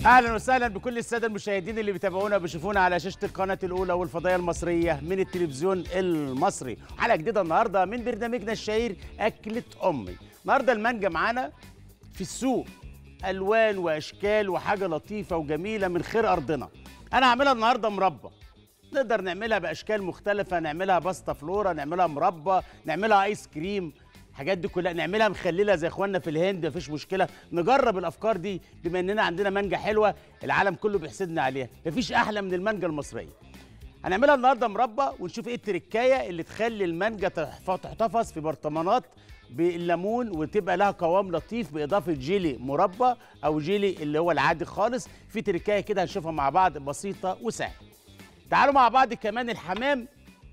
اهلا وسهلا بكل الساده المشاهدين اللي بيتابعونا بيشوفونا على شاشه القناه الاولى والفضائيه المصريه من التلفزيون المصري حلقه جديده النهارده من برنامجنا الشهير اكله امي النهارده المانجا معانا في السوق الوان واشكال وحاجه لطيفه وجميله من خير ارضنا انا هعملها النهارده مربى نقدر نعملها باشكال مختلفه نعملها باستا فلورا نعملها مربى نعملها ايس كريم الحاجات دي كلها نعملها مخلله زي اخواننا في الهند مفيش مشكله نجرب الافكار دي بما اننا عندنا مانجا حلوه العالم كله بيحسدنا عليها مفيش احلى من المانجا المصريه هنعملها النهارده مربى ونشوف ايه التركايه اللي تخلي المانجا تحف- تحتفظ في برطمانات بالليمون وتبقى لها قوام لطيف باضافه جيلي مربى او جيلي اللي هو العادي خالص في تركايه كده هنشوفها مع بعض بسيطه وسهله تعالوا مع بعض كمان الحمام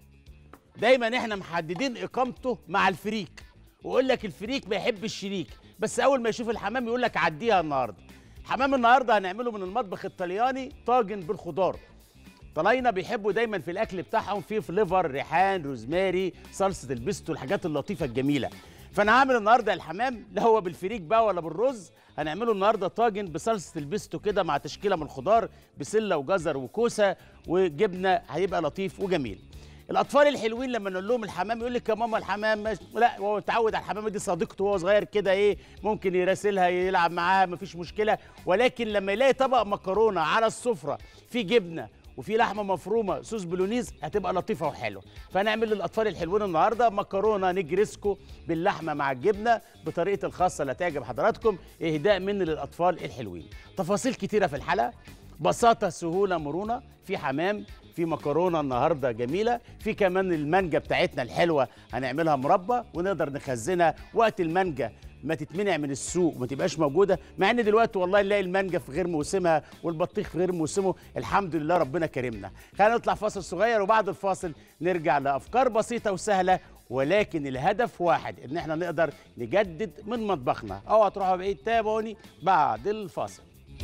دايما احنا محددين اقامته مع الفريك ويقول لك الفريك ما يحب الشريك بس اول ما يشوف الحمام يقول لك عديها النهارده الحمام النهارده هنعمله من المطبخ الطلياني طاجن بالخضار طلاينة بيحبوا دايما في الاكل بتاعهم فيه فليفر ريحان روزماري صلصه البيستو الحاجات اللطيفه الجميله فانا هعمل النهارده الحمام لا هو بالفريك بقى ولا بالرز هنعمله النهارده طاجن بصلصه البيستو كده مع تشكيله من الخضار بسله وجزر وكوسه وجبنه هيبقى لطيف وجميل الاطفال الحلوين لما نقول لهم الحمام يقول لك يا ماما الحمام مش... لا هو متعود على الحمامه دي صديقته وهو صغير كده ايه ممكن يراسلها يلعب معاها مفيش مشكله ولكن لما يلاقي طبق مكرونه على السفره فيه جبنه وفي لحمه مفرومه صوص بولونيز هتبقى لطيفه وحلوه فهنعمل للاطفال الحلوين النهارده مكرونه نجرسكو باللحمه مع الجبنه بطريقه الخاصه اللي هتعجب حضراتكم اهداء مني للاطفال الحلوين تفاصيل كتيره في الحلقه بساطه سهوله مرونه في حمام في مكرونه النهارده جميله في كمان المانجا بتاعتنا الحلوه هنعملها مربى ونقدر نخزنها وقت المانجا ما تتمنع من السوق وما تبقاش موجوده مع ان دلوقتي والله نلاقي المانجا في غير موسمها والبطيخ في غير موسمه الحمد لله ربنا كرمنا خلينا نطلع فاصل صغير وبعد الفاصل نرجع لافكار بسيطه وسهله ولكن الهدف واحد ان احنا نقدر نجدد من مطبخنا اوعى تروحوا بعيد تابعوني بعد الفاصل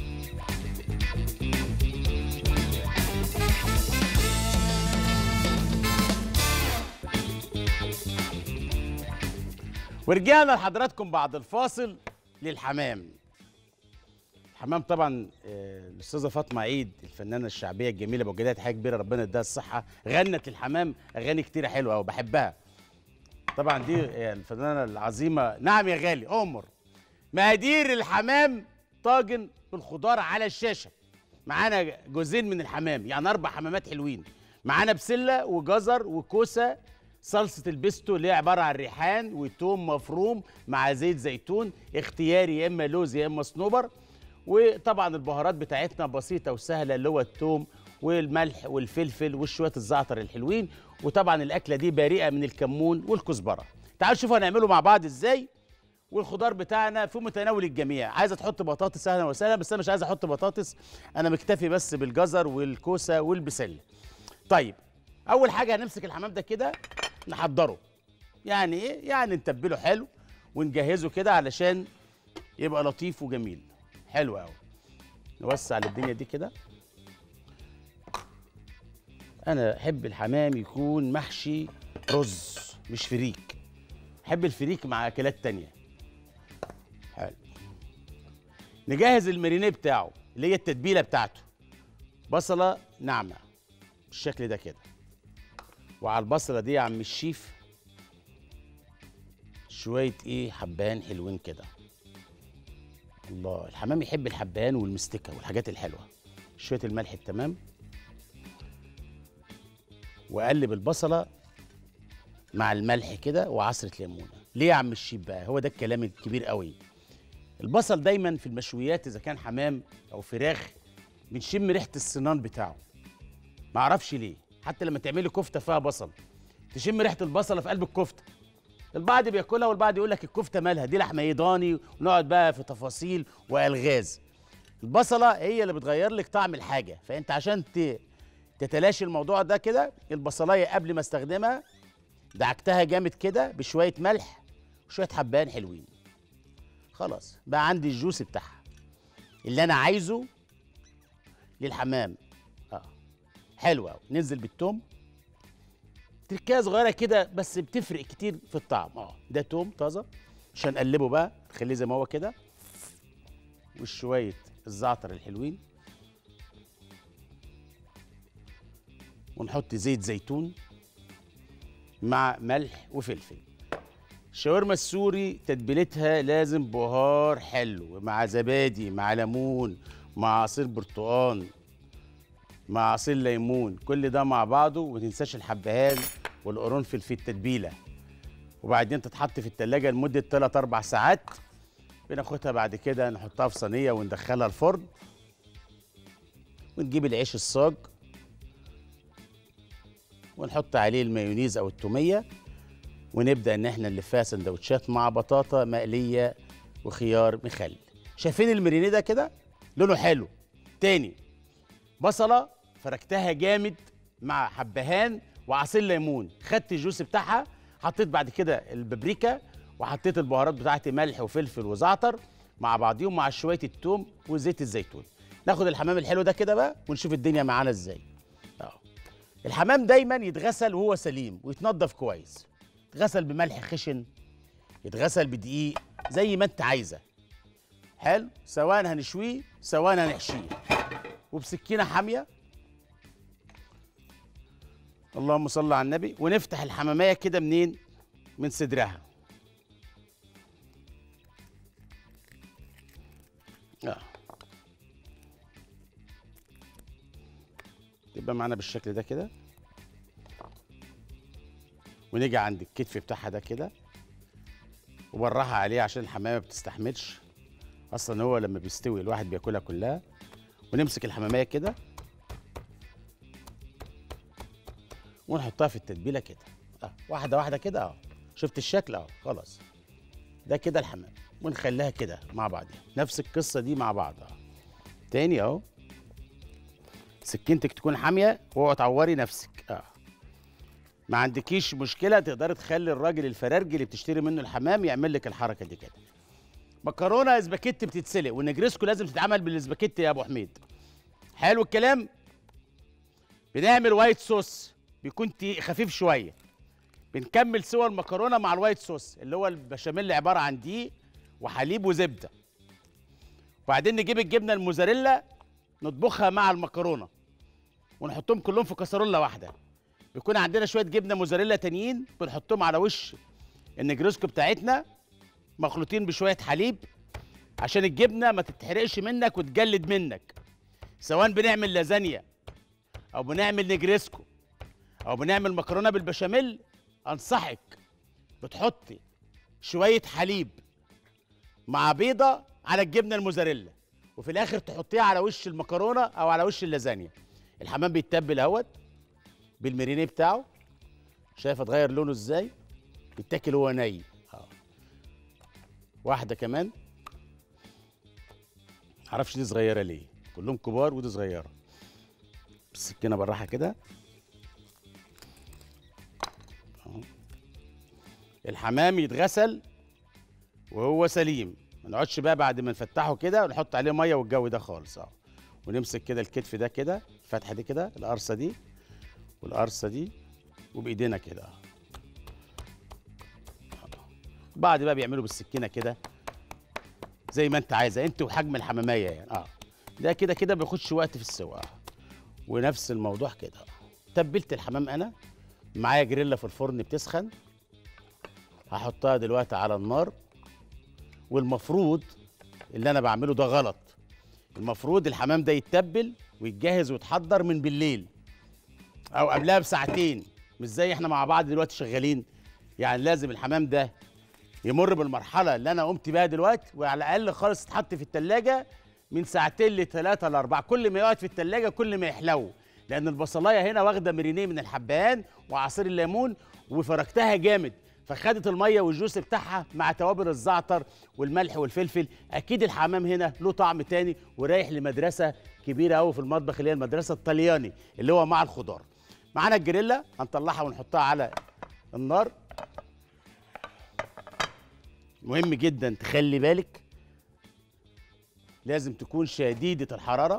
ورجعنا لحضراتكم بعد الفاصل للحمام الحمام طبعا آه، الاستاذه فاطمه عيد الفنانه الشعبيه الجميله بوجدها حاجه كبيره ربنا يديها الصحه غنت للحمام اغاني كتيره حلوه وبحبها طبعا دي آه، الفنانه العظيمه نعم يا غالي امر مقادير الحمام طاجن بالخضار على الشاشه معانا جوزين من الحمام يعني اربع حمامات حلوين معانا بسله وجزر وكوسه صلصه البيستو اللي هي عباره عن ريحان وتوم مفروم مع زيت زيتون اختياري يا اما لوز يا اما صنوبر وطبعا البهارات بتاعتنا بسيطه وسهله اللي هو التوم والملح والفلفل وشويه الزعتر الحلوين وطبعا الاكله دي بريئه من الكمون والكزبره تعالوا شوفوا هنعمله مع بعض ازاي والخضار بتاعنا في متناول الجميع عايزه تحط بطاطس اهلا وسهلا بس انا مش عايز احط بطاطس انا مكتفي بس بالجزر والكوسه والبسله طيب اول حاجه هنمسك الحمام ده كده نحضره يعني ايه يعني نتبله حلو ونجهزه كده علشان يبقى لطيف وجميل حلو قوي نوسع الدنيا دي كده انا احب الحمام يكون محشي رز مش فريك احب الفريك مع اكلات تانية حلو نجهز المارينيه بتاعه اللي هي التتبيله بتاعته بصله ناعمه بالشكل ده كده وعلى البصله دي يا عم الشيف شويه ايه حبان حلوين كده الله الحمام يحب الحبان والمستكه والحاجات الحلوه شويه الملح التمام واقلب البصله مع الملح كده وعصره ليمونه ليه يا عم الشيف بقى هو ده الكلام الكبير قوي البصل دايما في المشويات اذا كان حمام او فراخ بنشم ريحه السنان بتاعه ما اعرفش ليه حتى لما تعملي كفته فيها بصل تشم ريحه البصله في قلب الكفته البعض بياكلها والبعض يقول لك الكفته مالها دي لحمه ايضاني ونقعد بقى في تفاصيل والغاز البصله هي اللي بتغير لك طعم الحاجه فانت عشان ت- تتلاشي الموضوع ده كده البصلايه قبل ما استخدمها دعكتها جامد كده بشويه ملح وشويه حبان حلوين خلاص بقى عندي الجوس بتاعها اللي انا عايزه للحمام اه حلو قوي ننزل بالثوم تركية صغيرة كده بس بتفرق كتير في الطعم اه ده توم طازة مش هنقلبه بقى نخليه زي ما هو كده وشوية الزعتر الحلوين ونحط زيت زيتون مع ملح وفلفل الشاورما السوري تتبيلتها لازم بهار حلو مع زبادي مع ليمون مع عصير برتقان مع عصير ليمون كل ده مع بعضه وما تنساش الحبهان والقرنفل في التتبيله وبعدين تتحط في التلاجة لمدة 3 4 ساعات بناخدها بعد كده نحطها في صينية وندخلها الفرن ونجيب العيش الصاج ونحط عليه المايونيز او التوميه ونبدا ان احنا نلفها سندوتشات مع بطاطا مقليه وخيار مخلل شايفين المرينيه ده كده لونه حلو تاني بصله فركتها جامد مع حبهان وعصير ليمون خدت الجوس بتاعها حطيت بعد كده البابريكا وحطيت البهارات بتاعتي ملح وفلفل وزعتر مع بعضيهم مع شويه التوم وزيت الزيتون ناخد الحمام الحلو ده كده بقى ونشوف الدنيا معانا ازاي اهو الحمام دايما يتغسل وهو سليم ويتنضف كويس يتغسل بملح خشن يتغسل بدقيق زي ما انت عايزه حلو سواء هنشويه سواء هنحشيه وبسكينه حاميه اللهم صل على النبي ونفتح الحماميه كده منين من صدرها اه يبقى معانا بالشكل ده كده ونيجي عند الكتف بتاعها ده كده وبراها عليه عشان الحمامه ما بتستحملش اصلا هو لما بيستوي الواحد بياكلها كلها ونمسك الحماميه كده ونحطها في التتبيله كده اه واحده واحده كده اه شفت الشكل اه خلاص ده كده الحمام ونخليها كده مع بعضها نفس القصه دي مع بعض اه تاني اهو سكينتك تكون حاميه واوعي تعوري نفسك اه ما عندكيش مشكله تقدري تخلي الراجل الفرارجي اللي بتشتري منه الحمام يعمل لك الحركه دي كده مكرونه اسباجيتي بتتسلق والنجريسكو لازم تتعمل بالاسباجيتي يا ابو حميد حلو الكلام بنعمل وايت صوص بيكون تي- خفيف شويه بنكمل سوى المكرونه مع الوايت صوص اللي هو البشاميل عباره عن دقيق وحليب وزبده وبعدين نجيب الجبنه الموزاريلا نطبخها مع المكرونه ونحطهم كلهم في كسرونه واحده بيكون عندنا شويه جبنه موزاريلا تانيين بنحطهم على وش النجرسكو بتاعتنا مخلوطين بشويه حليب عشان الجبنه ما تتحرقش منك وتجلد منك سواء بنعمل لازانيا او بنعمل نجريسكو او بنعمل مكرونه بالبشاميل انصحك بتحطي شويه حليب مع بيضه على الجبنه الموزاريلا وفي الاخر تحطيها على وش المكرونه او على وش اللازانيا الحمام بيتبل اهوت بالمرينيه بتاعه شايف اتغير لونه ازاي بيتاكل هو ني اه واحده كمان معرفش دي صغيره ليه كلهم كبار ودي صغيره بالسكينه بالراحه كده أهو. الحمام يتغسل وهو سليم ما نقعدش بقى بعد ما نفتحه كده ونحط عليه ميه والجو ده خالص اه ونمسك كده الكتف ده كده الفتحه دي كده القرصه دي والقرصه دي وبايدينا كده اه بعد بقى بيعملوا بالسكينه كده زي ما انت عايزه انت وحجم الحماميه يعني اه ده كده كده ما بياخدش وقت في السوا آه. ونفس الموضوع كده آه. تبلت الحمام انا معايا جريلا في الفرن بتسخن هحطها دلوقتي على النار والمفروض اللي انا بعمله ده غلط المفروض الحمام ده يتبل ويتجهز ويتحضر من بالليل او قبلها بساعتين مش زي احنا مع بعض دلوقتي شغالين يعني لازم الحمام ده يمر بالمرحله اللي انا قمت بيها دلوقتي وعلى الاقل خالص يتحط في التلاجة من ساعتين لثلاثة لأربعة كل ما يقعد في التلاجة كل ما يحلو لأن البصلاية هنا واخدة مرينيه من الحبهان وعصير الليمون وفركتها جامد فخدت المية والجوس بتاعها مع توابل الزعتر والملح والفلفل أكيد الحمام هنا له طعم تاني ورايح لمدرسة كبيرة أوي في المطبخ اللي هي المدرسة الطلياني اللي هو مع الخضار معانا الجريلا هنطلعها ونحطها على النار مهم جدا تخلي بالك لازم تكون شديدة الحرارة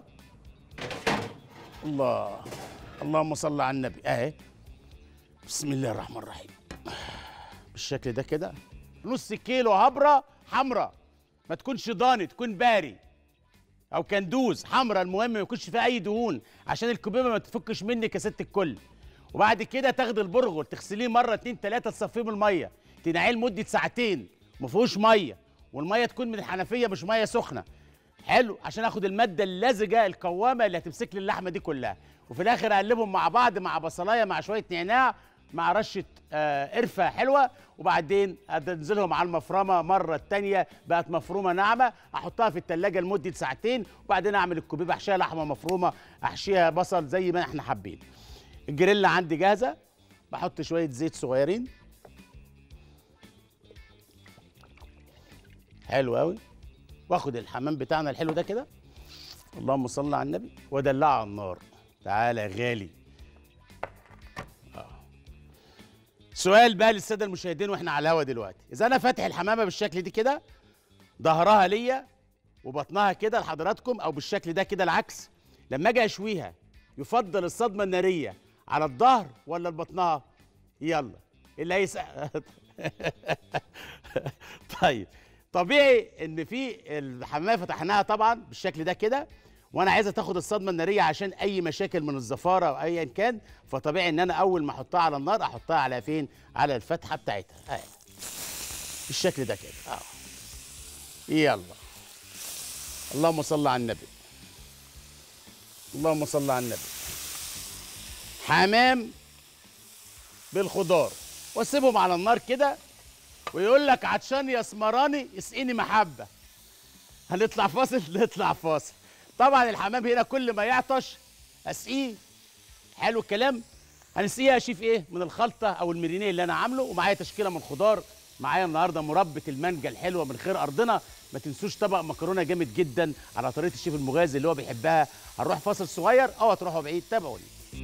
الله اللهم صل على النبي اهي بسم الله الرحمن الرحيم بالشكل ده كده نص كيلو هبرة حمراء ما تكونش ضاني تكون باري او كندوز حمراء المهم ما يكونش فيها اي دهون عشان الكبيبه ما تفكش منك يا ست الكل وبعد كده تاخدي البرغل تغسليه مره اتنين تلاته تصفيه من الميه تنقعيه لمده ساعتين ما فيهوش ميه والميه تكون من الحنفيه مش ميه سخنه حلو عشان اخد الماده اللزجه القوامه اللي هتمسك لي اللحمه دي كلها وفي الاخر اقلبهم مع بعض مع بصلايه مع شويه نعناع مع رشه آه قرفه حلوه وبعدين انزلهم على المفرمه مره التانيه بقت مفرومه ناعمه احطها في التلاجة لمده ساعتين وبعدين اعمل الكوبيب احشيها لحمه مفرومه احشيها بصل زي ما احنا حابين الجريلا عندي جاهزه بحط شويه زيت صغيرين حلو قوي واخد الحمام بتاعنا الحلو ده كده اللهم صل على النبي وادلعه على النار تعالى يا غالي آه. سؤال بقى للساده المشاهدين واحنا على الهوا دلوقتي اذا انا فاتح الحمامه بالشكل دي كده ظهرها ليا وبطنها كده لحضراتكم او بالشكل ده كده العكس لما اجي اشويها يفضل الصدمه الناريه على الظهر ولا لبطنها يلا اللي هيسأل طيب طبيعي ان في الحمامه فتحناها طبعا بالشكل ده كده وانا عايزه تاخد الصدمه الناريه عشان اي مشاكل من الزفاره او ايا كان فطبيعي ان انا اول ما احطها على النار احطها على فين على الفتحه بتاعتها اهي بالشكل ده كده اه يلا اللهم صل على النبي اللهم صل على النبي حمام بالخضار واسيبهم على النار كده ويقول لك عطشان يا اسمراني اسقيني محبه هنطلع فاصل نطلع فاصل طبعا الحمام هنا كل ما يعطش اسقيه حلو الكلام هنسقيها يا شيف ايه من الخلطه او المرينيه اللي انا عامله ومعايا تشكيله من خضار معايا النهارده مربى المانجا الحلوه من خير ارضنا ما تنسوش طبق مكرونه جامد جدا على طريقه الشيف المغازي اللي هو بيحبها هنروح فاصل صغير او هتروحوا بعيد تابعوني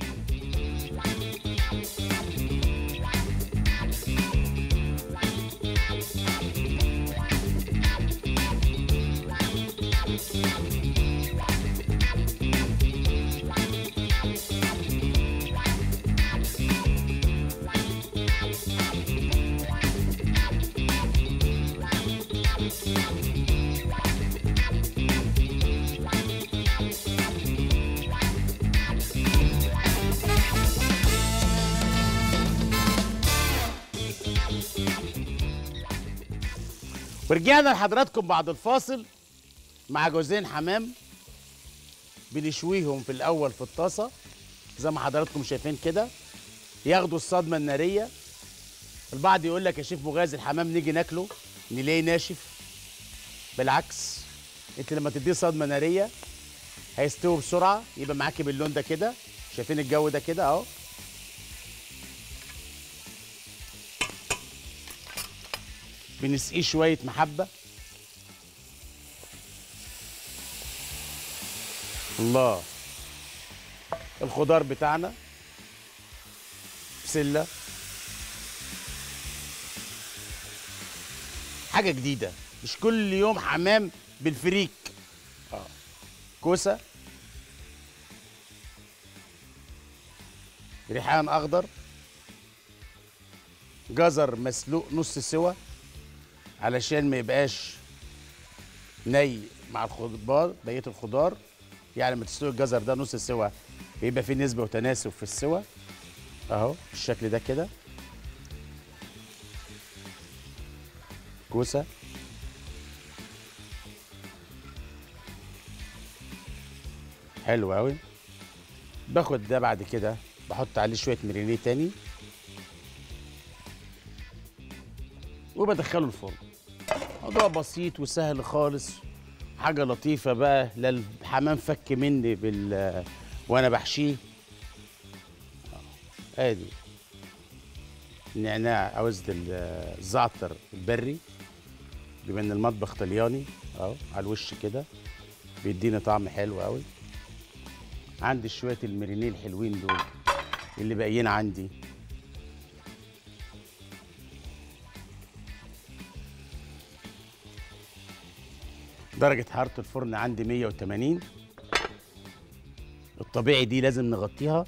ورجعنا لحضراتكم بعد الفاصل مع جوزين حمام بنشويهم في الاول في الطاسه زي ما حضراتكم شايفين كده ياخدوا الصدمه الناريه البعض يقول لك يا شيف مغازي الحمام نيجي ناكله نلاقيه ناشف بالعكس انت لما تديه صدمه ناريه هيستوي بسرعه يبقى معاكي باللون ده كده شايفين الجو ده كده اهو بنسقيه شويه محبه الله الخضار بتاعنا بسله حاجه جديده مش كل يوم حمام بالفريك اه كوسه ريحان اخضر جزر مسلوق نص سوا علشان ما يبقاش ني مع الخضار بقيه الخضار يعني لما تسلق الجزر ده نص سوا يبقى في نسبه وتناسب في السوا اهو بالشكل ده كده كوسه حلو قوي باخد ده بعد كده بحط عليه شويه مرينيه تاني وبدخله الفرن موضوع بسيط وسهل خالص حاجه لطيفه بقى لا الحمام فك مني بال وانا بحشيه آه، ادي النعناع او قصدي ال- الزعتر البري بما ان المطبخ طلياني اهو على الوش كده بيدينا طعم حلو قوي عندي شويه المرينيه الحلوين دول اللي باقيين عندي درجة حرارة الفرن عندي 180 الطبيعي دي لازم نغطيها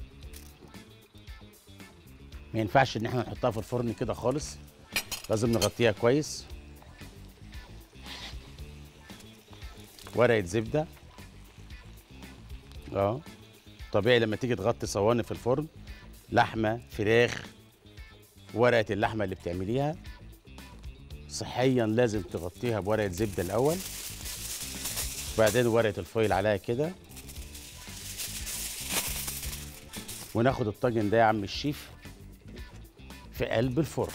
ما ينفعش ان احنا نحطها في الفرن كده خالص لازم نغطيها كويس ورقة زبدة اه طبيعي لما تيجي تغطي صواني في الفرن لحمه فراخ ورقه اللحمه اللي بتعمليها صحيا لازم تغطيها بورقه زبده الاول وبعدين ورقه الفويل عليها كده وناخد الطاجن ده يا عم الشيف في قلب الفرن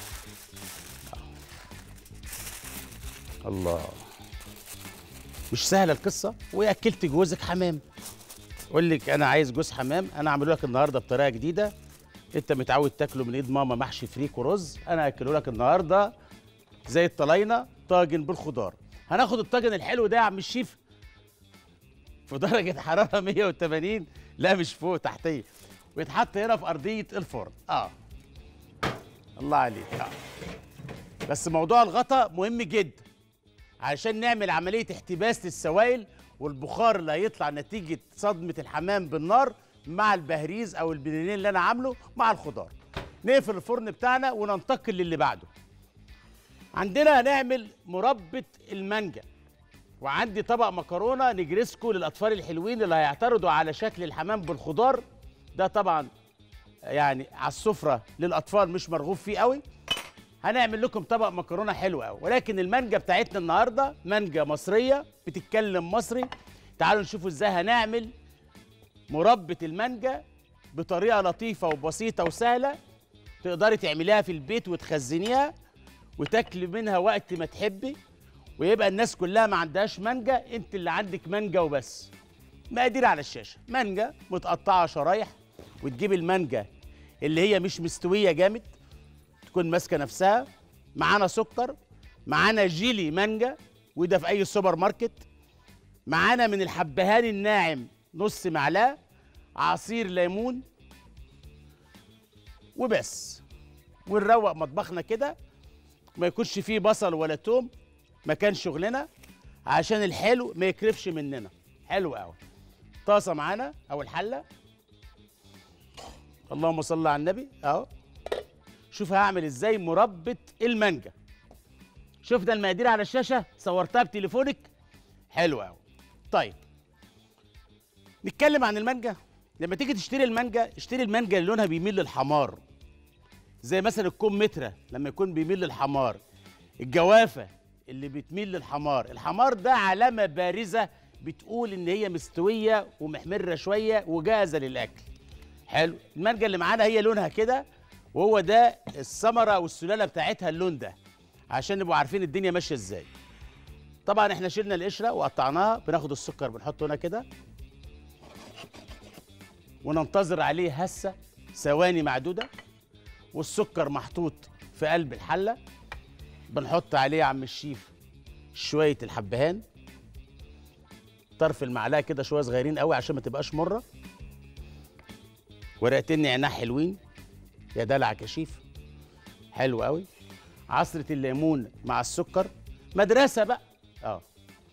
الله مش سهله القصه واكلت جوزك حمام قول لك انا عايز جوز حمام انا اعمله لك النهارده بطريقه جديده انت متعود تاكله من ايد ماما محشي فريك ورز انا اكله لك النهارده زي الطلاينه طاجن بالخضار هناخد الطاجن الحلو ده يا عم الشيف في درجه حراره 180 لا مش فوق تحتيه ويتحط هنا في ارضيه الفرن اه الله عليك اه بس موضوع الغطا مهم جدا علشان نعمل عمليه احتباس للسوائل والبخار اللي هيطلع نتيجه صدمه الحمام بالنار مع البهريز او البنينين اللي انا عامله مع الخضار نقفل الفرن بتاعنا وننتقل للي بعده عندنا هنعمل مربى المانجا وعندي طبق مكرونه نجرسكو للاطفال الحلوين اللي هيعترضوا على شكل الحمام بالخضار ده طبعا يعني على السفره للاطفال مش مرغوب فيه قوي هنعمل لكم طبق مكرونه حلو قوي ولكن المانجا بتاعتنا النهارده مانجا مصريه بتتكلم مصري تعالوا نشوفوا ازاي هنعمل مربى المانجا بطريقه لطيفه وبسيطه وسهله تقدري تعمليها في البيت وتخزنيها وتاكلي منها وقت ما تحبي ويبقى الناس كلها ما عندهاش مانجا انت اللي عندك مانجا وبس مقادير على الشاشه مانجا متقطعه شرايح وتجيب المانجا اللي هي مش مستويه جامد تكون ماسكه نفسها معانا سكر معانا جيلي مانجا وده في اي سوبر ماركت معانا من الحبهان الناعم نص معلقه عصير ليمون وبس ونروق مطبخنا كده ما يكونش فيه بصل ولا توم مكان شغلنا عشان الحلو ما يكرفش مننا حلو قوي طاسه معانا او الحله اللهم صل على النبي اهو شوف هعمل ازاي مربى المانجا شفنا المقادير على الشاشه صورتها بتليفونك حلو قوي طيب نتكلم عن المانجا لما تيجي تشتري المانجا اشتري المانجا اللي لونها بيميل للحمار زي مثلا الكوم مترة لما يكون بيميل للحمار الجوافة اللي بتميل للحمار الحمار ده علامة بارزة بتقول ان هي مستوية ومحمرة شوية وجاهزة للأكل حلو المانجا اللي معانا هي لونها كده وهو ده الثمرة والسلالة بتاعتها اللون ده عشان نبقوا عارفين الدنيا ماشية ازاي طبعا احنا شلنا القشرة وقطعناها بناخد السكر بنحطه هنا كده وننتظر عليه هسه ثواني معدودة والسكر محطوط في قلب الحلة بنحط عليه يا عم الشيف شوية الحبهان طرف المعلقة كده شوية صغيرين قوي عشان ما تبقاش مرة ورقتين نعناع حلوين يا دلعك يا شيف حلو قوي عصرة الليمون مع السكر مدرسة بقى اه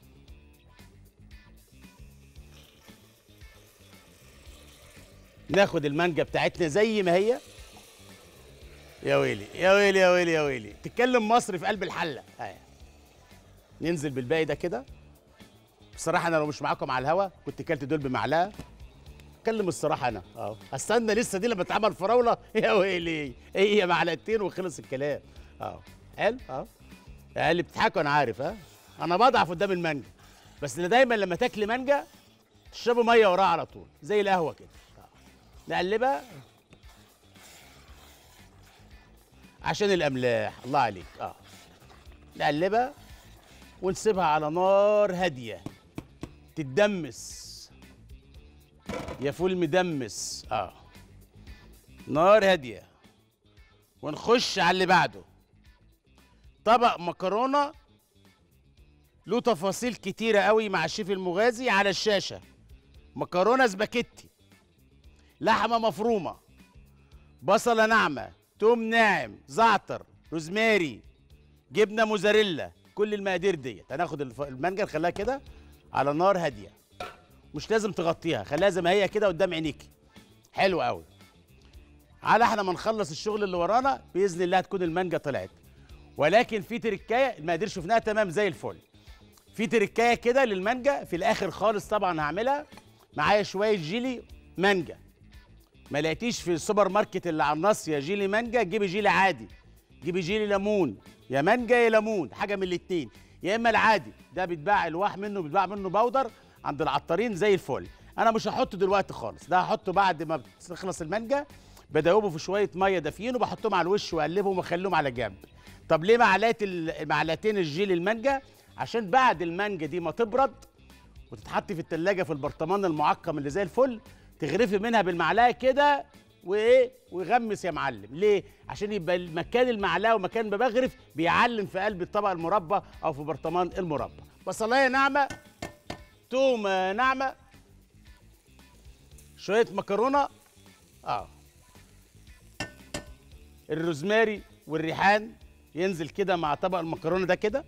ناخد المانجا بتاعتنا زي ما هي يا ويلي يا ويلي يا ويلي يا ويلي تتكلم مصري في قلب الحله اهي ننزل بالباقي ده كده بصراحه انا لو مش معاكم على الهوا كنت كلت دول بمعلقه اتكلم الصراحه انا اه استنى لسه دي لما اتعمل فراوله يا ويلي هي معلقتين وخلص الكلام اه حلو اه اللي بتضحكوا انا عارف ها انا بضعف قدام المانجا بس اللي دايما لما تاكلي مانجا تشربوا ميه وراها على طول زي القهوه كده آه. نقلبها عشان الاملاح الله عليك اه نقلبها ونسيبها على نار هاديه تتدمس يا فول مدمس اه نار هاديه ونخش على اللي بعده طبق مكرونه له تفاصيل كتيره قوي مع الشيف المغازي على الشاشه مكرونه سباكيتي لحمه مفرومه بصله ناعمه توم ناعم زعتر روزماري جبنه موزاريلا كل المقادير ديت هناخد الف- المانجا نخليها كده على نار هاديه مش لازم تغطيها خليها زي ما هي كده قدام عينيكي حلو قوي على احنا ما نخلص الشغل اللي ورانا باذن الله هتكون المانجا طلعت ولكن في تركايه المقادير شفناها تمام زي الفل في تركايه كده للمانجا في الاخر خالص طبعا هعملها معايا شويه جيلي مانجا ما لقيتيش في السوبر ماركت اللي على الناصيه جيلي مانجا جيبي جيلي عادي جيبي جيلي ليمون يا مانجا يا ليمون حاجه من الاتنين يا اما العادي ده بيتباع الواح منه بيتباع منه بودر عند العطارين زي الفل انا مش هحطه دلوقتي خالص ده هحطه بعد ما بتخلص المانجا بدوبه في شويه ميه دافيين وبحطهم على الوش واقلبهم واخليهم على جنب طب ليه معلقه ال- معلقتين الجيل المانجا عشان بعد المانجا دي ما تبرد وتتحط في التلاجة في البرطمان المعقم اللي زي الفل تغرفي منها بالمعلقه كده وايه ويغمس يا معلم ليه عشان يبقى مكان المعلقه ومكان ما بغرف بيعلم في قلب الطبق المربى او في برطمان المربى بصلايه ناعمه توم ناعمه شويه مكرونه اه الروزماري والريحان ينزل كده مع طبق المكرونه ده كده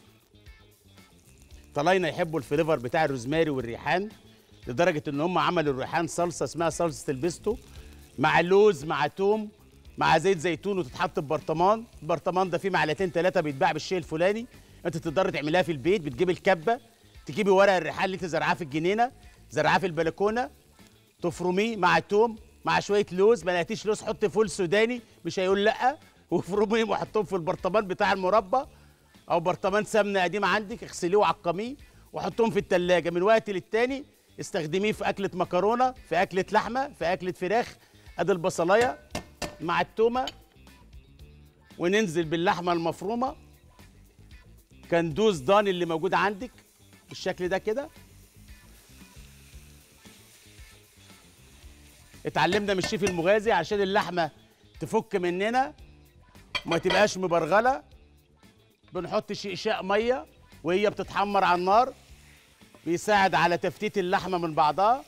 طلاينا يحبوا الفليفر بتاع الروزماري والريحان لدرجه ان هم عملوا الريحان صلصه اسمها صلصه البيستو مع لوز مع توم مع زيت زيتون وتتحط في برطمان البرطمان ده فيه معلقتين ثلاثه بيتباع بالشيء الفلاني انت تقدر تعملها في البيت بتجيب الكبه تجيبي ورق الريحان اللي انت زرعاه في الجنينه زرعاه في البلكونه تفرميه مع التوم مع شويه لوز ما لقيتيش لوز حط فول سوداني مش هيقول لا وافرميهم وحطهم في البرطمان بتاع المربى او برطمان سمنه قديم عندك اغسليه وعقميه وحطهم في التلاجة من وقت للتاني استخدميه في اكله مكرونه في اكله لحمه في اكله فراخ ادي البصلايه مع التومه وننزل باللحمه المفرومه كندوز ضاني اللي موجود عندك بالشكل ده كده اتعلمنا من الشيف المغازي عشان اللحمه تفك مننا وما تبقاش مبرغله بنحط شقشاق ميه وهي بتتحمر على النار بيساعد على تفتيت اللحمه من بعضها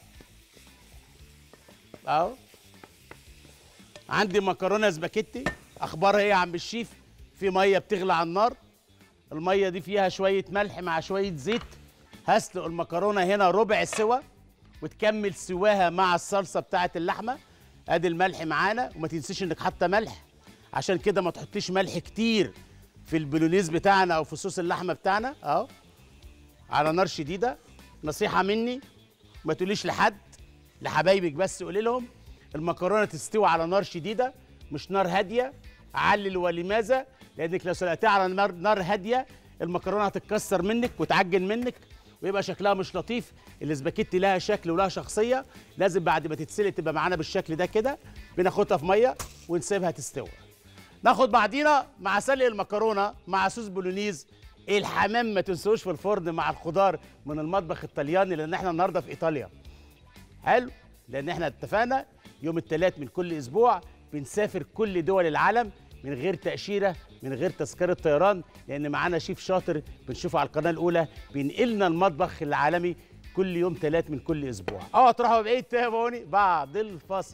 اهو عندي مكرونه سباكيتي اخبارها ايه يا عم الشيف في ميه بتغلى على النار الميه دي فيها شويه ملح مع شويه زيت هسلق المكرونه هنا ربع سوا وتكمل سواها مع الصلصه بتاعه اللحمه ادي الملح معانا وما تنسيش انك حاطه ملح عشان كده ما تحطيش ملح كتير في البولونيز بتاعنا او في صوص اللحمه بتاعنا اهو على نار شديده نصيحه مني ما تقوليش لحد لحبايبك بس قولي لهم المكرونه تستوي على نار شديده مش نار هاديه علل ولماذا لانك لو سلقتيها على نار نار هاديه المكرونه هتتكسر منك وتعجن منك ويبقى شكلها مش لطيف الاسباجيتي لها شكل ولها شخصيه لازم بعد ما تتسلق تبقى معانا بالشكل ده كده بناخدها في ميه ونسيبها تستوي ناخد بعدينا مع سلق المكرونه مع صوص بولونيز الحمام ما تنسوش في الفرن مع الخضار من المطبخ الطلياني لان احنا النهارده في ايطاليا حلو لان احنا اتفقنا يوم الثلاث من كل اسبوع بنسافر كل دول العالم من غير تاشيره من غير تذكره طيران لان معانا شيف شاطر بنشوفه على القناه الاولى بينقلنا المطبخ العالمي كل يوم ثلاث من كل اسبوع اوعى تروحوا بعيد تابعوني بعد الفاصل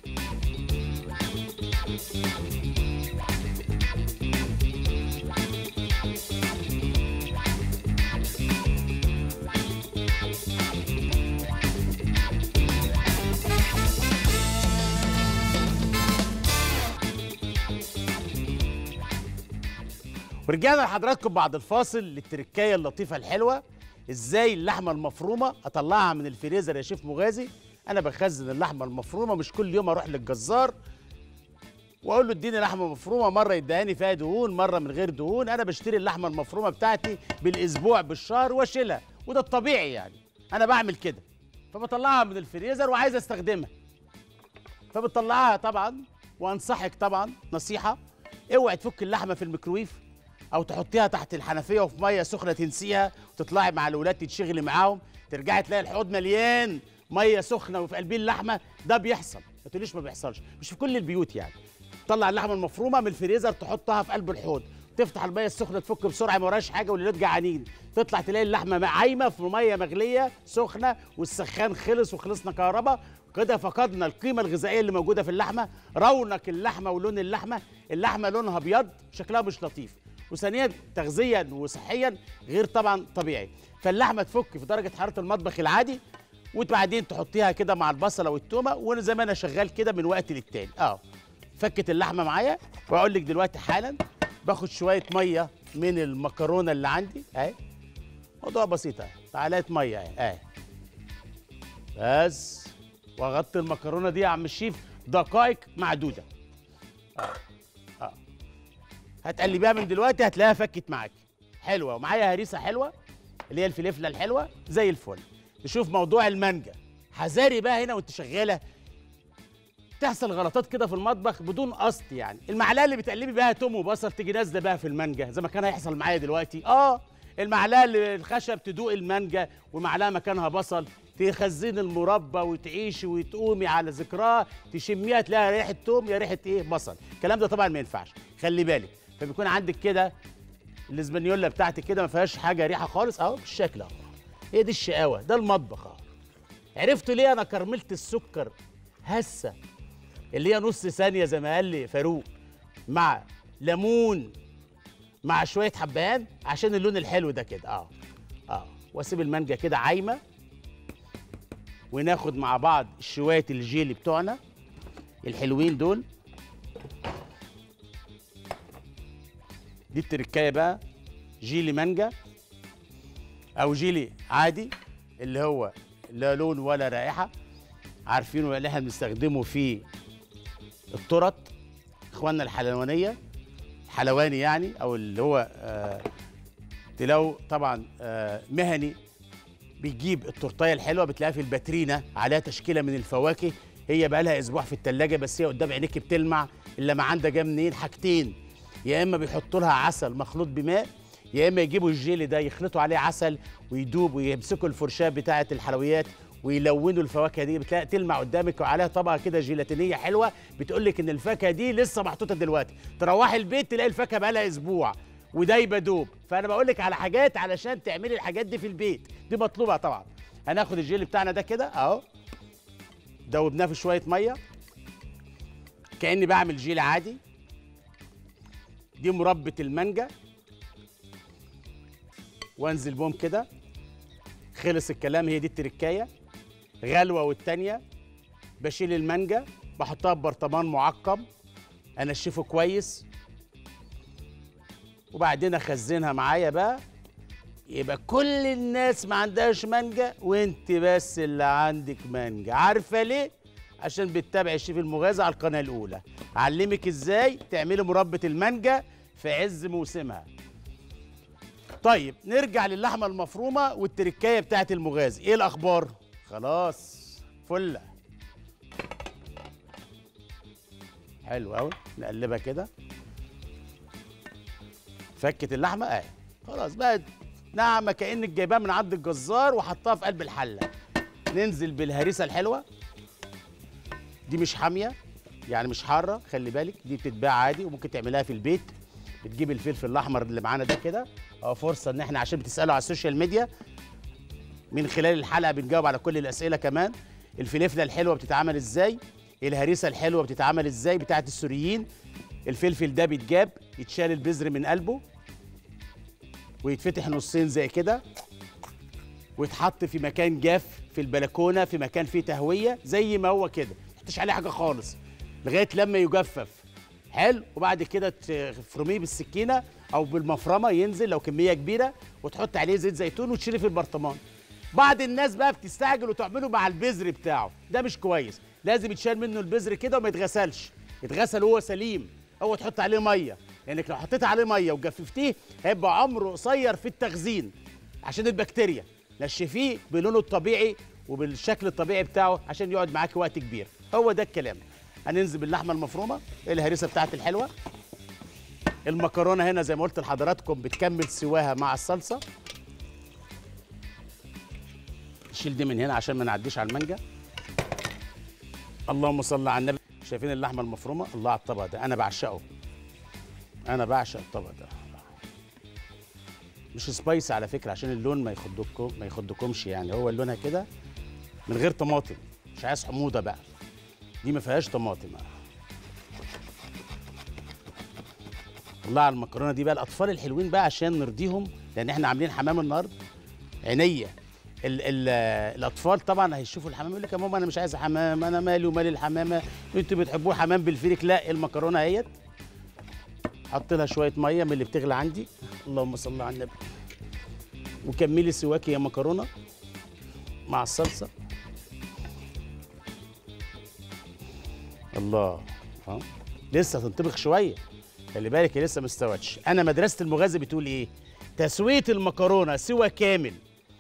ورجعنا لحضراتكم بعد الفاصل للتركايه اللطيفه الحلوه ازاي اللحمه المفرومه اطلعها من الفريزر يا شيف مغازي انا بخزن اللحمه المفرومه مش كل يوم اروح للجزار واقول له اديني لحمه مفرومه مره يدهاني فيها دهون مره من غير دهون انا بشتري اللحمه المفرومه بتاعتي بالاسبوع بالشهر واشيلها وده الطبيعي يعني انا بعمل كده فبطلعها من الفريزر وعايز استخدمها فبتطلعها طبعا وانصحك طبعا نصيحه اوعي تفك اللحمه في الميكرويف او تحطيها تحت الحنفيه وفي ميه سخنه تنسيها وتطلعي مع الاولاد تتشغلي معاهم ترجعي تلاقي الحوض مليان ميه سخنه وفي قلبيه اللحمه ده بيحصل ما تقوليش ما بيحصلش مش في كل البيوت يعني تطلع اللحمه المفرومه من الفريزر تحطها في قلب الحوض تفتح الميه السخنه تفك بسرعه ما وراش حاجه والولاد جعانين تطلع تلاقي اللحمه عايمه في ميه مغليه سخنه والسخان خلص وخلصنا كهرباء كده فقدنا القيمه الغذائيه اللي موجوده في اللحمه رونق اللحمه ولون اللحمه اللحمه لونها ابيض شكلها مش لطيف وثانيا تغذيا وصحيا غير طبعا طبيعي فاللحمه تفك في درجه حراره المطبخ العادي وبعدين تحطيها كده مع البصله والتومه وانا زي ما انا شغال كده من وقت للتاني اه فكت اللحمه معايا واقول لك دلوقتي حالا باخد شويه ميه من المكرونه اللي عندي اهي موضوع بسيط اهي تعالات ميه اهي اهي بس واغطي المكرونه دي يا عم الشيف دقائق معدوده اه اه هتقلبيها من دلوقتي هتلاقيها فكت معاكي حلوه ومعايا هريسه حلوه اللي هي الفلفله الحلوه زي الفل نشوف موضوع المانجا حذاري بقى هنا وانت شغاله تحصل غلطات كده في المطبخ بدون قصد يعني المعلقه اللي بتقلبي بيها توم وبصل تيجي نازله بقى في المانجا زي ما كان هيحصل معايا دلوقتي اه المعلقه اللي الخشب تدوق المانجا ومعلقه مكانها بصل تخزين المربى وتعيشي وتقومي على ذكراه تشميها تلاقيها ريحه توم يا ريحه ايه بصل الكلام ده طبعا ما ينفعش خلي بالك فبيكون عندك كده الاسبانيولا بتاعتك كده ما فيهاش حاجه ريحه خالص اهو بالشكل اهو هي دي الشقاوه ده المطبخ اهو عرفتوا ليه انا كرملت السكر هسه اللي هي نص ثانيه زي ما قال لي فاروق مع ليمون مع شويه حبهان عشان اللون الحلو ده كده اه اه واسيب المانجا كده عايمه وناخد مع بعض شويه الجيلي بتوعنا الحلوين دول دي التركايه بقى جيلي مانجا او جيلي عادي اللي هو لا لون ولا رائحه عارفينه اللي احنا بنستخدمه في الترط اخواننا الحلوانيه حلواني يعني او اللي هو آه تلاقوا طبعا آه مهني بيجيب التورتايه الحلوه بتلاقيها في الباترينا عليها تشكيله من الفواكه هي بقى لها اسبوع في الثلاجه بس هي قدام عينيك بتلمع الا ما عندها جايه منين حاجتين يا اما بيحطوا لها عسل مخلوط بماء يا اما يجيبوا الجيلي ده يخلطوا عليه عسل ويدوب ويمسكوا الفرشاه بتاعه الحلويات ويلونوا الفواكه دي بتلاقي تلمع قدامك وعليها طبقه كده جيلاتينيه حلوه بتقول لك ان الفاكهه دي لسه محطوطه دلوقتي تروحي البيت تلاقي الفاكهه بقى لها اسبوع ودايبه دوب فانا بقول لك على حاجات علشان تعملي الحاجات دي في البيت دي مطلوبه طبعا هناخد الجيلي بتاعنا ده كده اهو دوبناه في شويه ميه كاني بعمل جيلي عادي دي مربة المانجا وانزل بهم كده خلص الكلام هي دي التركايه غلوه والتانيه بشيل المانجا بحطها في برطمان معقم انشفه كويس وبعدين اخزنها معايا بقى يبقى كل الناس ما عندهاش مانجا وانت بس اللي عندك مانجا عارفه ليه عشان بتتابع الشيف المغازي على القناه الاولى علمك ازاي تعملي مربى المانجا في عز موسمها طيب نرجع للحمه المفرومه والتركايه بتاعت المغازي ايه الاخبار خلاص فله حلو قوي نقلبها كده فكت اللحمه اهي خلاص بقت ناعمه كانك جايباها من عند الجزار وحطها في قلب الحله ننزل بالهريسه الحلوه دي مش حاميه يعني مش حاره خلي بالك دي بتتباع عادي وممكن تعملها في البيت بتجيب الفلفل الاحمر اللي معانا ده كده اه فرصه ان احنا عشان بتسالوا على السوشيال ميديا من خلال الحلقه بنجاوب على كل الاسئله كمان الفلفله الحلوه بتتعمل ازاي الهريسه الحلوه بتتعمل ازاي بتاعه السوريين الفلفل ده بيتجاب يتشال البذر من قلبه ويتفتح نصين زي كده ويتحط في مكان جاف في البلكونه في مكان فيه تهويه زي ما هو كده ما تحطش عليه حاجه خالص لغايه لما يجفف حلو وبعد كده تفرميه بالسكينه او بالمفرمه ينزل لو كميه كبيره وتحط عليه زيت زيتون وتشيله في البرطمان بعض الناس بقى بتستعجل وتعمله مع البذر بتاعه ده مش كويس لازم يتشال منه البذر كده وما يتغسلش يتغسل وهو سليم هو تحط عليه ميه لانك لو حطيت عليه ميه وجففتيه هيبقى عمره قصير في التخزين عشان البكتيريا نشفيه بلونه الطبيعي وبالشكل الطبيعي بتاعه عشان يقعد معاك وقت كبير هو ده الكلام هننزل باللحمه المفرومه الهريسه بتاعتي الحلوه المكرونه هنا زي ما قلت لحضراتكم بتكمل سواها مع الصلصه نشيل دي من هنا عشان ما نعديش على المانجا اللهم صل على النبي شايفين اللحمه المفرومه الله على الطبق ده انا بعشقه انا بعشق الطبق ده مش سبايسي على فكره عشان اللون ما يخضكم ما يخضكمش يعني هو لونها كده من غير طماطم مش عايز حموضه بقى دي ما فيهاش طماطم الله على المكرونه دي بقى الاطفال الحلوين بقى عشان نرضيهم لان احنا عاملين حمام النهارده عينيا ال ال الاطفال طبعا هيشوفوا الحمام يقول لك يا ماما انا مش عايز حمام انا مالي ومال الحمامه انتوا بتحبوه حمام بالفريك لا المكرونه اهيت حط لها شويه ميه من اللي بتغلى عندي اللهم صل على النبي وكملي سواكي يا مكرونه مع الصلصه الله اه لسه هتنطبخ شويه خلي بالك هي لسه ما استوتش انا مدرسه المغازي بتقول ايه تسويه المكرونه سوى كامل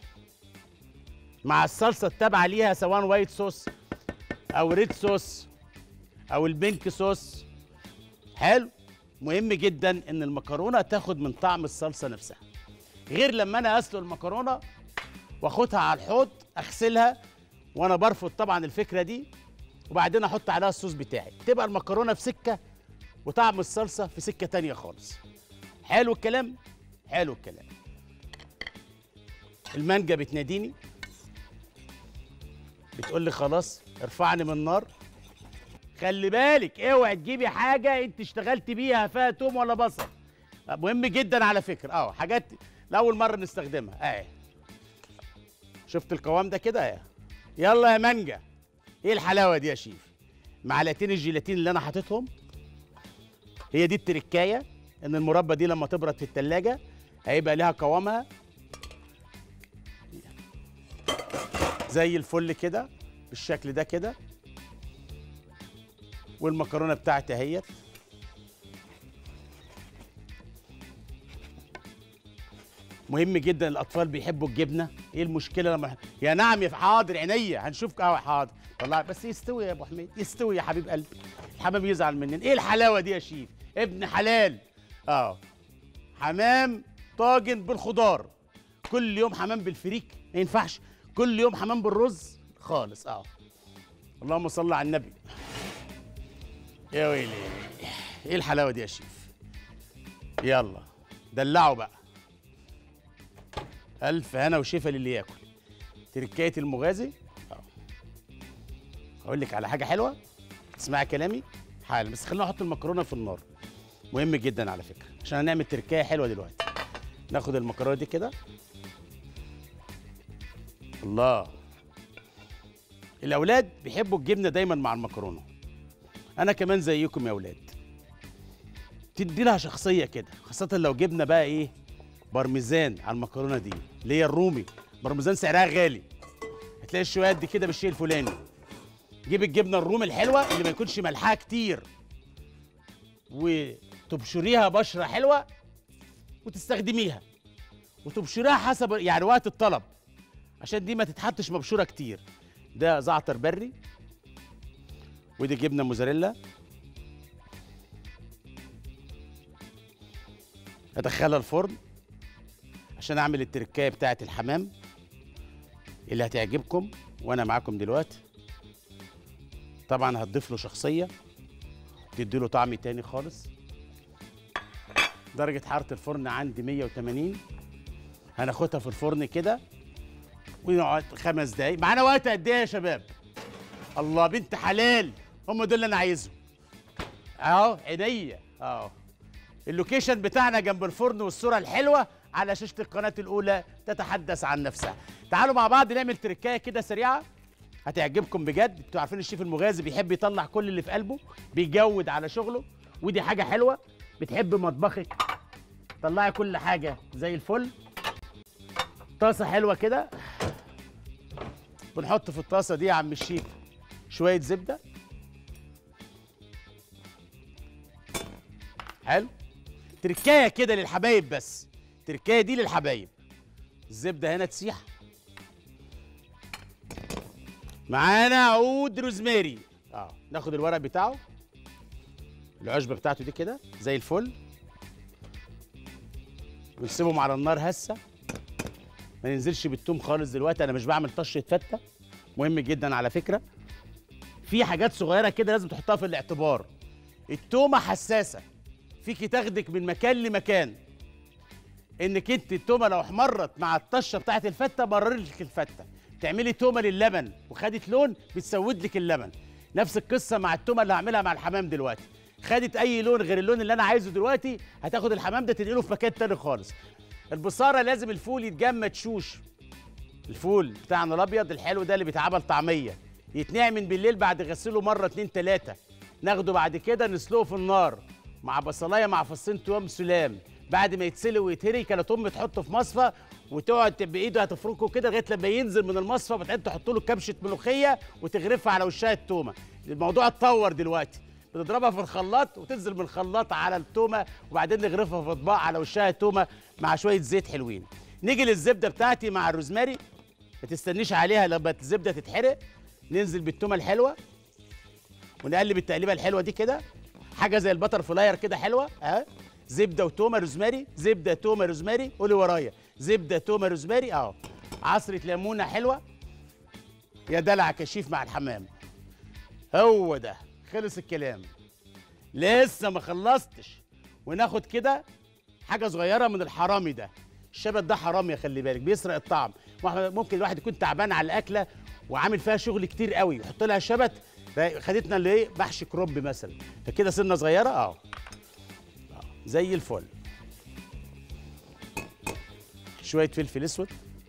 مع الصلصه التابعه ليها سواء وايت صوص او ريد صوص او البينك صوص حلو مهم جدا ان المكرونه تاخد من طعم الصلصه نفسها غير لما انا اسلق المكرونه واخدها على الحوض اغسلها وانا برفض طبعا الفكره دي وبعدين احط عليها الصوص بتاعي تبقى المكرونه في سكه وطعم الصلصه في سكه تانية خالص حلو الكلام حلو الكلام المانجا بتناديني بتقول لي خلاص ارفعني من النار خلي بالك اوعي تجيبي حاجه انت اشتغلت بيها فيها توم ولا بصل مهم جدا على فكره اه حاجات لاول مره نستخدمها اهي شفت القوام ده كده اهي يلا يا مانجا ايه الحلاوه دي يا شيف معلقتين الجيلاتين اللي انا حاططهم هي دي التركايه ان المربى دي لما تبرد في التلاجة هيبقى ليها قوامها زي الفل كده بالشكل ده كده والمكرونه بتاعتي اهيت مهم جدا الاطفال بيحبوا الجبنه ايه المشكله لما يا نعم يا حاضر عينيا هنشوف اه حاضر طلع بس يستوي يا ابو حميد يستوي يا حبيب قلبي الحمام يزعل مننا ايه الحلاوه دي يا شيف ابن حلال اه حمام طاجن بالخضار كل يوم حمام بالفريك ما ينفعش كل يوم حمام بالرز خالص اه اللهم صل على النبي يا ويلي ايه الحلاوه دي يا شيف يلا دلعوا بقى الف هنا وشفا للي ياكل تركايه المغازي اه اقول لك على حاجه حلوه اسمعي كلامي حالا بس خلينا نحط المكرونه في النار مهم جدا على فكره عشان هنعمل تركايه حلوه دلوقتي ناخد المكرونه دي كده الله الاولاد بيحبوا الجبنه دايما مع المكرونه انا كمان زيكم يا اولاد تدي لها شخصيه كده خاصه لو جبنه بقى ايه بارميزان على المكرونه دي اللي هي الرومي بارميزان سعرها غالي هتلاقي الشويات دي كده بالشيء الفلاني جيب الجبنه الرومي الحلوه اللي ما يكونش ملحها كتير وتبشريها بشره حلوه وتستخدميها وتبشريها حسب يعني وقت الطلب عشان دي ما تتحطش مبشوره كتير ده زعتر بري ودي جبنه موزاريلا ادخلها الفرن عشان اعمل التركايه بتاعه الحمام اللي هتعجبكم وانا معاكم دلوقتي طبعا هتضيف له شخصيه تدي له طعم تاني خالص درجه حراره الفرن عندي 180 هناخدها في الفرن كده ونقعد خمس دقايق معانا وقت قد ايه يا شباب الله بنت حلال هم دول اللي انا عايزهم اهو عينيا اهو اللوكيشن بتاعنا جنب الفرن والصوره الحلوه على شاشه القناه الاولى تتحدث عن نفسها تعالوا مع بعض نعمل تركايه كده سريعه هتعجبكم بجد انتوا عارفين الشيف المغازي بيحب يطلع كل اللي في قلبه بيجود على شغله ودي حاجه حلوه بتحب مطبخك طلعي كل حاجه زي الفل طاسه حلوه كده بنحط في الطاسه دي يا عم الشيف شويه زبده حلو تركايه كده للحبايب بس التركايه دي للحبايب الزبده هنا تسيح معانا عود روزماري اه ناخد الورق بتاعه العشبه بتاعته دي كده زي الفل ونسيبهم على النار هسه ما ننزلش بالثوم خالص دلوقتي انا مش بعمل طشه فته مهم جدا على فكره في حاجات صغيره كده لازم تحطها في الاعتبار التومه حساسه فيكي تاخدك من مكان لمكان انك انت التومه لو احمرت مع الطشه بتاعت الفته مرر لك الفته تعملي تومه للبن وخدت لون بتسود لك اللبن نفس القصه مع التومه اللي هعملها مع الحمام دلوقتي خدت اي لون غير اللون اللي انا عايزه دلوقتي هتاخد الحمام ده تنقله في مكان تاني خالص البصاره لازم الفول يتجمد شوش الفول بتاعنا الابيض الحلو ده اللي بيتعمل طعميه يتنقع من بالليل بعد غسله مره اتنين تلاته ناخده بعد كده نسلقه في النار مع بصلايه مع فصين توم سلام بعد ما يتسلق ويتهري كانت امي تحطه في مصفى وتقعد بايده هتفركه كده لغايه لما ينزل من المصفى بتعد تحط له كبشه ملوخيه وتغرفها على وشها التومه الموضوع اتطور دلوقتي بتضربها في الخلاط وتنزل من الخلاط على التومه وبعدين نغرفها في اطباق على وشها تومه مع شويه زيت حلوين نيجي للزبده بتاعتي مع الروزماري ما تستنيش عليها لما الزبده تتحرق ننزل بالتومه الحلوه ونقلب التقليبه الحلوه دي كده حاجه زي البتر فلاير كده حلوه اه زبده وتومه روزماري زبده تومه روزماري قولي ورايا زبده تومه روزماري اهو عصره ليمونه حلوه يا دلع كشيف مع الحمام هو ده خلص الكلام لسه ما خلصتش وناخد كده حاجه صغيره من الحرامي ده الشبت ده حرامي خلي بالك بيسرق الطعم ممكن الواحد يكون تعبان على الاكله وعامل فيها شغل كتير قوي يحط لها شبت خدتنا اللي ايه محشي كرومب مثلا فكده سنه صغيره اه زي الفل شويه فلفل اسود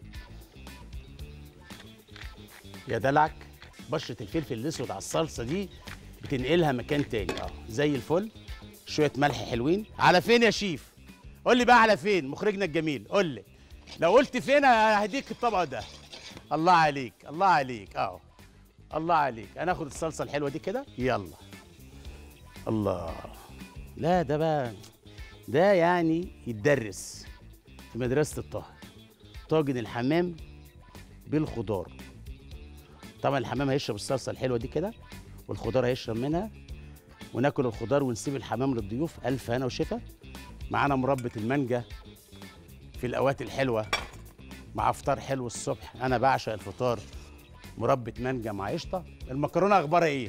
يا دلعك بشره الفلفل الاسود على الصلصه دي بتنقلها مكان تاني اه زي الفل شويه ملح حلوين على فين يا شيف قول لي بقى على فين مخرجنا الجميل قول لي لو قلت فين هديك الطبق ده الله عليك الله عليك اه الله عليك هناخد الصلصه الحلوه دي كده يلا الله لا ده بقى ده يعني يتدرس في مدرسه الطهي طاجن الحمام بالخضار طبعا الحمام هيشرب الصلصه الحلوه دي كده والخضار هيشرب منها وناكل الخضار ونسيب الحمام للضيوف الف هنا وشفا معانا مربى المانجا في الاوقات الحلوه مع فطار حلو الصبح انا بعشق الفطار مربى مانجا مع قشطه المكرونه اخبارها ايه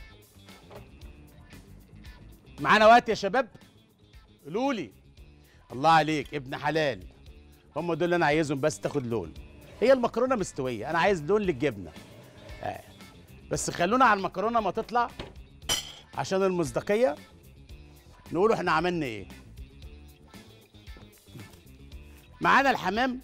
معانا وقت يا شباب قولوا لي الله عليك ابن حلال هم دول اللي انا عايزهم بس تاخد لون هي المكرونه مستويه انا عايز لون للجبنه آه. بس خلونا على المكرونه ما تطلع عشان المصداقيه نقولوا احنا عملنا ايه معانا الحمام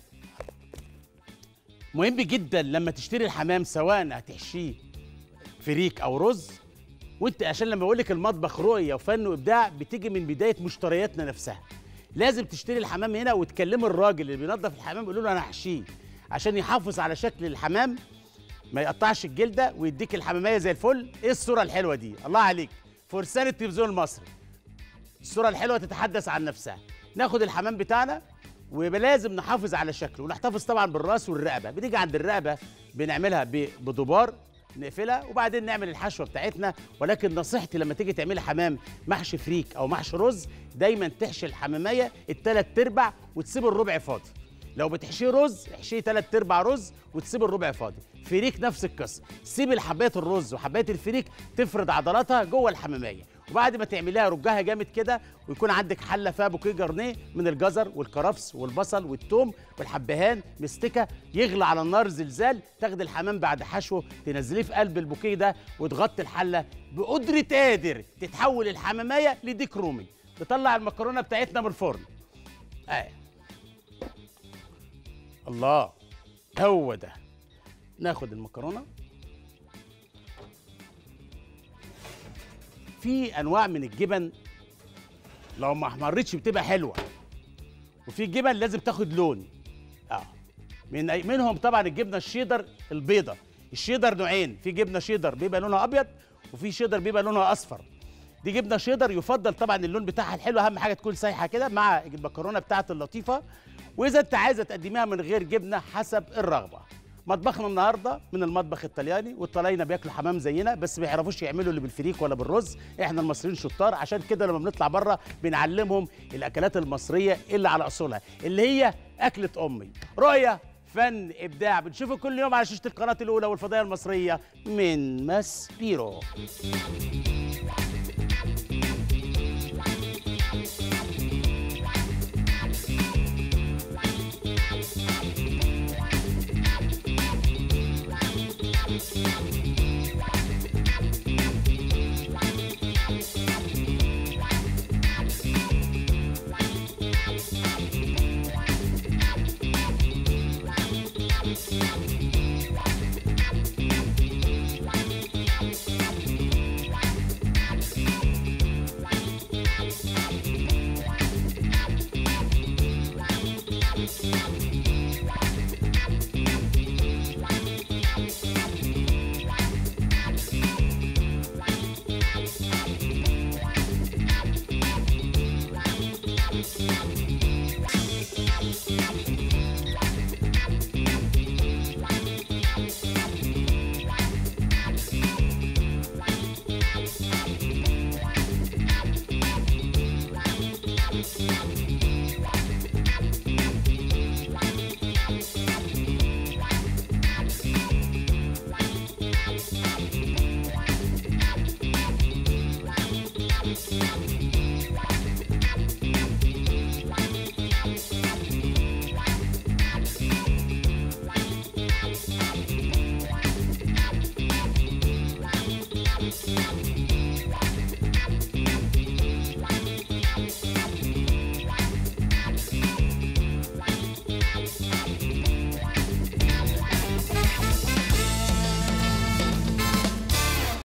مهم جدا لما تشتري الحمام سواء هتحشيه فريك او رز وانت عشان لما بقول لك المطبخ رؤيه وفن وابداع بتيجي من بدايه مشترياتنا نفسها لازم تشتري الحمام هنا وتكلمي الراجل اللي بينظف الحمام يقول له انا هحشيه عشان يحافظ على شكل الحمام ما يقطعش الجلده ويديك الحماميه زي الفل ايه الصوره الحلوه دي الله عليك فرسان التلفزيون المصري الصوره الحلوه تتحدث عن نفسها ناخد الحمام بتاعنا ولازم نحافظ على شكله ونحتفظ طبعا بالراس والرقبه بنيجي عند الرقبه بنعملها بدبار نقفلها وبعدين نعمل الحشوه بتاعتنا ولكن نصيحتي لما تيجي تعملي حمام محشي فريك او محشي رز دايما تحشي الحماميه التلات ارباع وتسيب الربع فاضي لو بتحشيه رز احشيه تلات ارباع رز وتسيب الربع فاضي فريك نفس القصه سيب حبايه الرز وحبايه الفريك تفرد عضلاتها جوه الحماميه وبعد ما تعمليها رجها جامد كده ويكون عندك حله فيها بوكيه جرنيه من الجزر والكرفس والبصل والثوم والحبهان مستكه يغلى على النار زلزال تاخد الحمام بعد حشوه تنزليه في قلب البوكيه ده وتغطي الحله بقدره قادر تتحول الحماميه لديك رومي نطلع المكرونه بتاعتنا من الفرن آه. الله هو ده ناخد المكرونه في انواع من الجبن لو ما احمرتش بتبقى حلوه وفي جبن لازم تاخد لون اه من منهم طبعا الجبنه الشيدر البيضه الشيدر نوعين في جبنه شيدر بيبقى لونها ابيض وفي شيدر بيبقى لونها اصفر دي جبنه شيدر يفضل طبعا اللون بتاعها الحلو اهم حاجه تكون سايحه كده مع المكرونه بتاعت اللطيفه واذا انت عايزه تقدميها من غير جبنه حسب الرغبه مطبخنا النهارده من المطبخ الطلياني والطلاينه بياكلوا حمام زينا بس ما يعرفوش يعملوا اللي بالفريك ولا بالرز احنا المصريين شطار عشان كده لما بنطلع بره بنعلمهم الاكلات المصريه اللي على اصولها اللي هي اكله امي رؤيه فن ابداع بنشوفه كل يوم على شاشه القناه الاولى والفضائيه المصريه من ماسبيرو